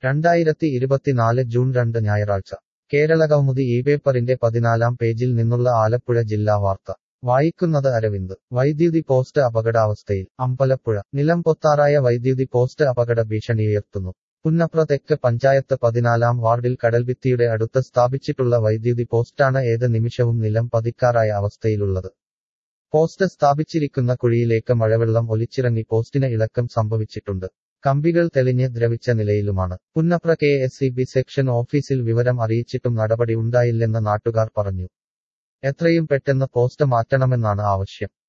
രണ്ടായിരത്തി ഇരുപത്തിനാല് ജൂൺ രണ്ട് ഞായറാഴ്ച കേരളകൗമുദി ഈ പേപ്പറിന്റെ പതിനാലാം പേജിൽ നിന്നുള്ള ആലപ്പുഴ ജില്ലാ വാർത്ത വായിക്കുന്നത് അരവിന്ദ് വൈദ്യുതി പോസ്റ്റ് അപകടാവസ്ഥയിൽ അമ്പലപ്പുഴ നിലം പൊത്താറായ വൈദ്യുതി പോസ്റ്റ് അപകട ഭീഷണിയുയർത്തുന്നു പുന്നപ്ര തെക്ക് പഞ്ചായത്ത് പതിനാലാം വാർഡിൽ കടൽഭിത്തിയുടെ അടുത്ത് സ്ഥാപിച്ചിട്ടുള്ള വൈദ്യുതി പോസ്റ്റാണ് ഏത് നിമിഷവും നിലം പതിക്കാറായ അവസ്ഥയിലുള്ളത് പോസ്റ്റ് സ്ഥാപിച്ചിരിക്കുന്ന കുഴിയിലേക്ക് മഴവെള്ളം ഒലിച്ചിറങ്ങി പോസ്റ്റിന് ഇളക്കം സംഭവിച്ചിട്ടുണ്ട് കമ്പികൾ തെളിഞ്ഞ് ദ്രവിച്ച നിലയിലുമാണ് Punnapra K S E B section ഓഫീസിൽ വിവരം അറിയിച്ചിട്ടും നടപടി ഉണ്ടായില്ലെന്ന് നാട്ടുകാർ പറഞ്ഞു എത്രയും പെട്ടെന്ന് പോസ്റ്റ് മാറ്റണമെന്നാണ് ആവശ്യം